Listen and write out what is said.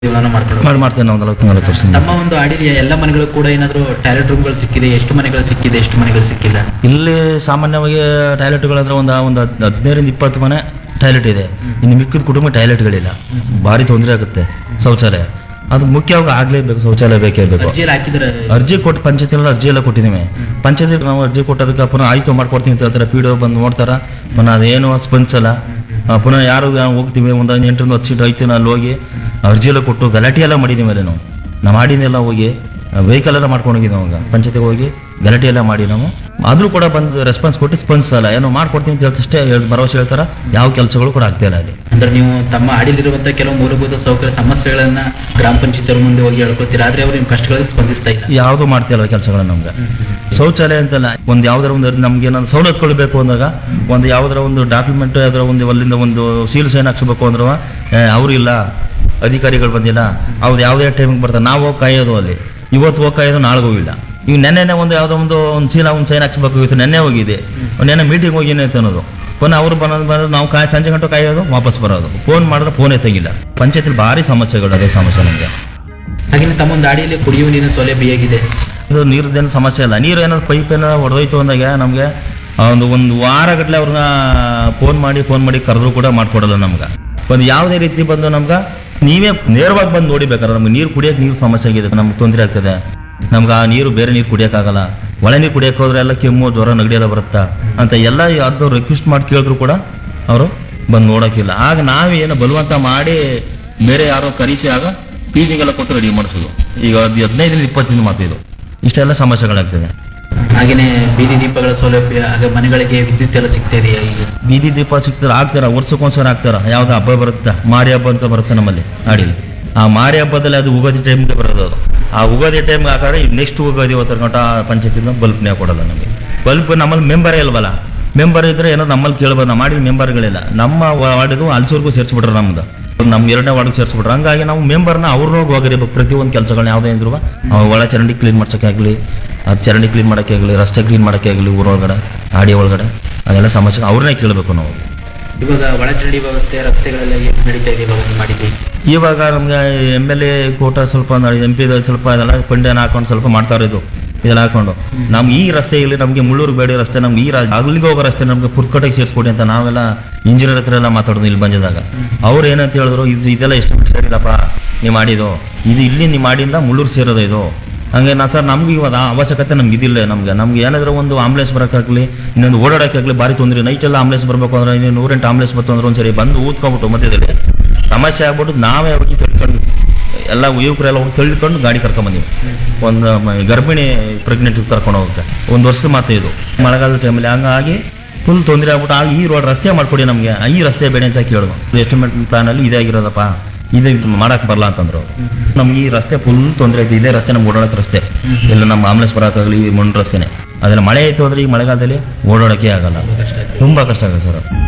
ಜೀವನ ಮಾಡ್ಕೊಂಡು ಮಾಡಿ ಮಾಡ್ತೇನೆ ನಾವು ನಲವತ್ತು ನಲವತ್ತು ವರ್ಷದಿಂದ ನಮ್ಮ ಒಂದು ಆಡಿದ ಎಲ್ಲ ಮನೆಗಳು ಕೂಡ ಏನಾದ್ರು ಟಾಯ್ಲೆಟ್ ರೂಮ್ಗಳು ಸಿಕ್ಕಿದೆ ಎಷ್ಟು ಮನೆಗಳು ಸಿಕ್ಕಿದೆ ಎಷ್ಟು ಮನೆಗಳು ಸಿಕ್ಕಿಲ್ಲ ಇಲ್ಲಿ ಸಾಮಾನ್ಯವಾಗಿ ಟಾಯ್ಲೆಟ್ಗಳಂದ್ರೆ ಒಂದು ಒಂದು ಹದ್- ಹದಿನೈದರಿಂದ ಇಪ್ಪತ್ತು ಮನೆ ಟಾಯ್ಲೆಟ್ ಇದೆ ಇನ್ನು ಮಿಕ್ಕಿದ ಕುಟುಂಬ ಟಾಯ್ಲೆಟ್ಗಳಿಲ್ಲ ಭಾರಿ ತೊಂದರೆ ಆಗುತ್ತೆ ಶೌಚಾಲಯ ಅದು ಮುಖ್ಯವಾಗಿ ಆಗಲೇಬೇಕು ಶೌಚಾಲಯ ಬೇಕೇ ಬೇಕು ಅರ್ಜಿಯಲ್ಲಿ ಹಾಕಿದ್ರೆ ಅರ್ಜಿ ಕೊಟ್ಟು ಪಂಚಾಯತಿಲ್ಲ ಅರ್ಜಿ ಎಲ್ಲ ಕೊಟ್ಟಿದ್ದೀವಿ ಪಂಚಾಯತಿ ನಾವು ಅರ್ಜಿ ಕೊಟ್ಟದಕ್ಕೆ ಪುನಃ ಆಯ್ತು ಮಾಡ್ಕೊಡ್ತೀವಿ ಅಂತ ಹೇಳ್ತಾರೆ ಪಿ ಡಿ ಬಂದು ನೋಡ್ತಾರ ಪುನಃ ಅದೇನು ಸ್ಪಂದಿಸಲ್ಲ ಆ, ಪುನಃ ಯಾರು ಯಾ- ಹೋಗ್ತೀವಿ ಒಂದು ಎಂಟರಿಂದ ಹತ್ತು ಸೀಟ್ ಐತಿ ಅಲ್ಲಿ ಹೋಗಿ ಅರ್ಜಿ ಎಲ್ಲ ಕೊಟ್ಟು ಗಲಾಟೆ ಎಲ್ಲ ಮಾಡಿದ್ದೀವಿ ಮೇಲೆ ನಾವು ನಾವು ಮಾಡಿನೆಲ್ಲ ಹೋಗಿ ವೆಹಿಕಲ್ ಎಲ್ಲ ಮಾಡ್ಕೊಂಡು ಹೋಗಿದ್ದೀವಿ ಅವಾಗ ಪಂಚಾಯತಿಗೆ ಹೋಗಿ ಗಲಾಟೆ ಎಲ್ಲ ಮಾಡಿ ನಾವು ಆದರೂ ಕೂಡ ಬಂದು ರೆಸ್ಪಾನ್ಸ್ ಕೊಟ್ಟು ಸ್ಪಂದಿಸಲ್ಲ ಏನೋ ಮಾಡ್ಕೊಡ್ತೀವಿ ಅಂತ ಹೇಳ್ತಷ್ಟೇ ಹೇಳ್- ಭರವಸೆ ಹೇಳ್ತಾರ ಯಾವ ಕೆಲಸಗಳು ಕೂಡ ಆಗ್ತಾ ಇಲ್ಲ ಅಲ್ಲಿ ಅಂದ್ರೆ ನೀವು ತಮ್ಮ ಆಡಿಲಿರುವಂತ ಕೆಲವು ಮೂಲಭೂತ ಸೌಕರ್ಯ ಸಮಸ್ಯೆಗಳನ್ನ ಗ್ರಾಮ ಪಂಚಾಯತ್ ಮುಂದೆ ಹೋಗಿ ಹೇಳ್ಕೊತೀರಾ ಆದ್ರೆ ಅವ್ರು ನಿಮ್ ಕಷ್ಟಗಳಿಗೆ ಸ್ಪಂದಿಸ್ತಾ ಇಲ್ಲ ಯಾವುದು ಮಾಡ್ತಿಲ್ಲ ಕೆಲಸಗಳನ್ನ ನಮ್ಗೆ ಶೌಚಾಲಯ ಅಂತಲ್ಲ ಒಂದು ಯಾವ್ದಾರ ಒಂದು ನಮ್ಗೆ ಏನಾದ್ರು ಸವಲತ್ತುಗಳು ಬೇಕು ಅಂದಾಗ ಒಂದು ಯಾವ್ದಾರ ಒಂದು ಡಾಕ್ಯುಮೆಂಟ್ ಯಾವ್ದಾರ ಒಂದು ಅಲ್ಲಿಂದ ಒಂದು ಸೀಲ್ ಸೈನ್ ಹಾಕ್ಸ್ಬೇಕು ಅಂದ್ರು ಅವ್ರು ಇಲ್ಲ ಅಧಿಕಾರಿಗಳು ಬಂದಿಲ್ಲ ಅವ್ರು ಯಾವುದೇ ಟೈಮಿಗೆ ಬರ್ತಾರೆ ನಾವು ಹೋಗಿ ಕಾಯೋದು ಅಲ್ಲಿ ಇವತ್ತು ಹೋಗಿ ಕಾಯೋದು ನಾಳೆ ಹೋಗಿಲ್ಲ ಈಗ ನೆನ್ನೆನೆ ಒಂದು ಯಾವುದೋ ಒಂದು ಒಂದು ಸೀಲ ಒಂದು ಸೈನ್ ಹಾಕ್ಸ್ಬೇಕು ಇತ್ತು ನೆನ್ನೆ ಹೋಗಿದೆ ನೆನ್ನೆ ಮೀಟಿಂಗ್ ಹೋಗಿನೇ ಅಂತ ಅನ್ನೋದು ಪುನಃ ಅವ್ರು ಬಂದು ಬಂದು ನಾವು ಕಾಯ್ ಸಂಜೆ ಗಂಟೆ ಕಾಯೋದು ವಾಪಸ್ ಬರೋದು ಫೋನ್ ಮಾಡಿದ್ರೆ ಫೋನೇ ತೆಗಿಲ್ಲ ಪಂಚಾಯತಿಲಿ ಭಾರಿ ಸಮಸ್ಯೆಗಳು ಅದೇ ಸಮಸ್ಯೆ ನಮಗೆ ಹಾಗೆ ತಮ್ಮ ಒಂದು ಆಡಿಯಲ್ಲಿ ಕುಡಿಯುವ ನೀರಿನ ಸೌಲಭ್ಯ ಹೇಗಿದೆ ಇದು ನೀರ್ದೇನು ಸಮಸ್ಯೆ ಇಲ್ಲ ನೀರು ಏನಾದ್ರು ಪೈಪ್ ಏನಾದ್ರು ಹೊಡೆದೋಯ್ತು ಅಂದಾಗ ನಮಗೆ ಒಂದು ಒಂದು ವಾರ ಗಟ್ಟಲೆ ಅವ್ರನ್ನ ಫೋನ್ ಮಾಡಿ ಫೋನ್ ಮಾಡಿ ಕರೆದ್ರು ಕೂಡ ಮಾಡ್ಕೊಡಲ್ಲ ನಮ್ಗೆ ಒಂದು ಯಾವುದೇ ರೀತಿ ಬಂದು ನಮ್ಗೆ ನೀವೇ ನೇರವಾಗಿ ಬಂದು ನೋಡಿಬೇಕಾದ್ರೆ ನಮ್ಗೆ ನೀರು ಕುಡಿಯೋಕೆ ನೀರು ಸಮಸ್ಯೆ ಆಗಿದೆ ನಮ್ಗೆ ತೊಂದರೆ ಆಗ್ತದೆ ನಮ್ಗೆ ಆ ನೀರು ಬೇರೆ ನೀರು ಕುಡಿಯೋಕ್ಕಾಗಲ್ಲ ಒಳ ನೀರು ಕುಡಿಯೋಕೆ ಹೋದ್ರೆ ಎಲ್ಲ ಕೆಮ್ಮು ಜ್ವರ ನೆಗಡಿ ಎಲ್ಲ ಬರುತ್ತಾ ಅಂತ ಎಲ್ಲ ಅದು ರಿಕ್ವೆಸ್ಟ್ ಮಾಡಿ ಕೇಳಿದ್ರು ಕೂಡ ಅವರು ಬಂದು ನೋಡೋಕ್ಕಿಲ್ಲ ಆಗ ನಾವೇನು ಬಲವಂತ ಮಾಡಿ ಬೇರೆ ಯಾರೋ ಕರೀತಿ ಆಗ ಫೀಸಿಂಗೆಲ್ಲ ಕೊಟ್ಟು ರೆಡಿ ಮಾಡಿಸೋದು ಈಗ ಅದು ಹದಿನೈದರಿಂದ ಇಪ್ಪತ್ತು ದಿನ ಮಾತಿದು ಇಷ್ಟೆಲ್ಲ ಸಮಸ್ಯೆಗಳಾಗ್ತದೆ ಹಾಗೇನೆ ಬೀದಿ ದೀಪಗಳ ಸೌಲಭ್ಯ ಹಾಗೆ ಮನೆಗಳಿಗೆ ವಿದ್ಯುತ್ ಎಲ್ಲ ಸಿಗ್ತಾ ಇದೆಯಾ ಈಗ ಬೀದಿ ದೀಪ ಸಿಗ್ತಾರೆ ಆಗ್ತಾರ ವರ್ಷಕ್ಕೊಂದ್ಸಲ ಆಗ್ತಾರ ಯಾವ್ದು ಹಬ್ಬ ಬರುತ್ತಾ ಮಾರಿ ಹಬ್ಬ ಅಂತ ಬರುತ್ತೆ ನಮ್ಮಲ್ಲಿ ಆಡಿಲಿ ಆ ಮಾರಿ ಹಬ್ಬದಲ್ಲಿ ಅದು ಉಗಾದಿ ಟೈಮ್ಗೆ ಬರೋದು ಅದು ಆ ಉಗಾದಿ ಟೈಮ್ಗೆ ಹಾಕಿದ್ರೆ ನೆಕ್ಸ್ಟ್ ಉಗಾದಿ ಹೊತ್ತರ ಗಂಟ ಪಂಚಾಯತಿಂದ ಬಲ್ಪ್ನೇ ಕೊಡೋಲ್ಲ ನಮಗೆ ಬಲ್ಪ್ ನಮ್ಮಲ್ಲಿ ಮೆಂಬರೇ ಇಲ್ವಲ್ಲ ಮೆಂಬರ್ ಇದ್ರೆ ಏನೋ ನಮ್ಮಲ್ಲಿ ಕೇಳ್ಬೋದು ನಾವು ಮಾಡಿದ ಮೆಂಬರ್ಗಳಿಲ್ಲ ನಮ್ಮ ವಾರ್ಡಿಗೂ ಅಲ್ಸೂರ್ಗೂ ಸೇರಿಸ್ಬಿಟ್ರೆ ನಮ್ದು ನಮ್ಮ ಎರಡನೇ ವಾರ್ಡ್ಗೆ ಸೇರಿಸ್ಬಿಟ್ರೆ ಹಂಗಾಗಿ ನಾವು ಮೆಂಬರ್ನ ಅವ್ರನ್ನೂ ಹೋಗಿರ್ಬೇಕು ಪ್ರತಿಯೊಂದು ಕೆಲಸಗಳನ್ನ ಯಾವುದೇ ಇದ್ರು ಒಳ ಚರಂಡಿ ಕ್ಲೀನ್ ಮಾಡ್ಸೋಕ್ಕಾಗಲಿ ಅದು ಚರಂಡಿ ಕ್ಲೀನ್ ಮಾಡೋಕ್ಕೆ ಆಗಲಿ ರಸ್ತೆ ಕ್ಲೀನ್ ಮಾಡೋಕ್ಕೆ ಆಗಲಿ ಊರೊಳಗಡೆ ಆಡಿ ಒಳಗಡೆ ಅದೆಲ್ಲ ಸಮಸ್ಯೆ ಅವ್ರನ್ನೇ ಕೇಳಬೇಕು ನಾವು ಇವಾಗ ಒಳಚರಂಡಿ ವ್ಯವಸ್ಥೆ ರಸ್ತೆಗಳೆಲ್ಲ ಹೇಗೆ ನಡೀತಾ ಇದೆ ಇವಾಗ ನೀವು ಮಾಡಿದ್ವಿ ಇವಾಗ ನಮ್ಗೆ ಎಮ್ ಎಲ್ ಎ ಕೋಟ ಸ್ವಲ್ಪ ಎಂ ಪಿ ಸ್ವಲ್ಪ ಅದೆಲ್ಲ ಪಂಡ್ಯನ ಹಾಕೊಂಡು ಸ್ವಲ್ಪ ಮಾಡ್ತಾರೆ ಇದು ಇದೆಲ್ಲ ಹಾಕೊಂಡು ನಮ್ಗೆ ಈ ರಸ್ತೆಯಲ್ಲಿ ನಮಗೆ ಮುಳ್ಳೂರು ಬೇಡಿ ರಸ್ತೆ ನಮ್ಗೆ ಈ ರಾ- ಅಲ್ಲಿಗೆ ಹೋಗೋ ರಸ್ತೆ ನಮಗೆ ಪುರ್ಕೋಟೆಗೆ ಸೇರಿಸ್ಕೊಡಿ ಅಂತ ನಾವೆಲ್ಲ ಇಂಜಿನಿಯರ್ ಹತ್ರ ಎಲ್ಲ ಮಾತಾಡೋದು ಇಲ್ಲಿ ಬಂದಿದಾಗ ಅವ್ರು ಏನಂತ ಹೇಳಿದ್ರು ಇದು ಇದೆಲ್ಲ ಎಷ್ಟು ಸರಿಲ್ಲಪ್ಪ ನೀವು ಮಾಡಿದ್ದು ಇದು ಇಲ್ಲಿ ನೀವು ಮಾಡಿಂದ ಮುಳ್ಳೂರು ಸೇರೋದು ಇದು ಹಂಗೆ ನಾ ಸರ್ ನಮ್ಗೆ ಇವಾಗ ಆ ಅವಶ್ಯಕತೆ ನಮ್ಗೆ ಇದಿಲ್ಲ ನಮ್ಗೆ ನಮ್ಗೆ ಏನಾದರೂ ಒಂದು ಆಂಬುಲೆನ್ಸ್ ಬರೋಕ್ಕಾಗಲಿ ಇನ್ನೊಂದು ಓಡಾಡೋಕ್ಕಾಗಲಿ ಭಾರಿ ತೊಂದರೆ ನೈಟೆಲ್ಲ ಆಂಬುಲೆನ್ಸ್ ಬರಬೇಕು ಅಂದ್ರೆ ಇನ್ನೂ ನೂರೆಂಟು ಆಂಬುಲೆನ್ಸ್ ಬಂತು ಅಂದ್ರೆ ಒಂದ್ಸರಿ ಬಂದು ಊದ್ಕೊಂಬಿಟ್ಟು ಮಧ್ಯದಲ್ಲಿ ಸಮಸ್ಯೆ ಆಗ್ಬಿಟ್ಟು ನಾವೇ ಹೋಗಿ ತಿಳ್ಕೊಂಡು ಎಲ್ಲ ಯುವಕರೆಲ್ಲ ಹೋಗಿ ತಳ್ಕೊಂಡು ಗಾಡಿ ಕರ್ಕೊಂಬಂದಿವಿ ಒಂದು ಮ- ಗರ್ಭಿಣಿ ಪ್ರೆಗ್ನೆಂಟ್ ಕರ್ಕೊಂಡು ಹೋಗುತ್ತೆ ಒಂದು ವರ್ಷದ ಮಾತು ಇದು ಮಳೆಗಾಲದ ಟೈಮಲ್ಲಿ ಹಂಗಾಗಿ ಫುಲ್ ತೊಂದರೆ ಆಗ್ಬಿಟ್ಟು ಆಗ ಈ ರೋಡ್ ರಸ್ತೆ ಮಾಡ್ಕೊಡಿ ನಮಗೆ ಈ ರಸ್ತೆ ಬೇಡ ಅಂತ ಕೇಳಿದ್ರು ಎಸ್ಟಿಮೇಟ್ ಪ್ಲಾನಲ್ಲಿ ಇದೇ ಆಗಿರೋದಪ್ಪ ಇದು ಮಾಡಕ್ ಬರಲ್ಲ ಅಂತಂದ್ರು ಅವ್ರು. ನಮ್ಗೆ ಈ ರಸ್ತೆ ಫುಲ್ ತೊಂದರೆ ಐತೆ ಇದೇ ರಸ್ತೆ ನಮ್ಗೆ ಓಡಾಡಕ್ಕೆ ರಸ್ತೆ ಇಲ್ಲ ನಮ್ಮ ಆಂಬುಲೆನ್ಸ್ ಬರೋಕ್ಕಾಗಲಿ ಈ ಮಣ್ಣು ರಸ್ತೆನೆ ಅದೆಲ್ಲ ಮಳೆ ಆಯ್ತು ಅಂದ್ರೆ ಈ ಮಳೆಗಾಲದಲ್ಲಿ ಓಡಾಡೋಕ್ಕೆ ಆಗಲ್ಲ ಕಷ್ಟ ಆಗಿದೆ ತುಂಬಾ ಕಷ್ಟ ಆಗುತ್ತೆ ಸರ್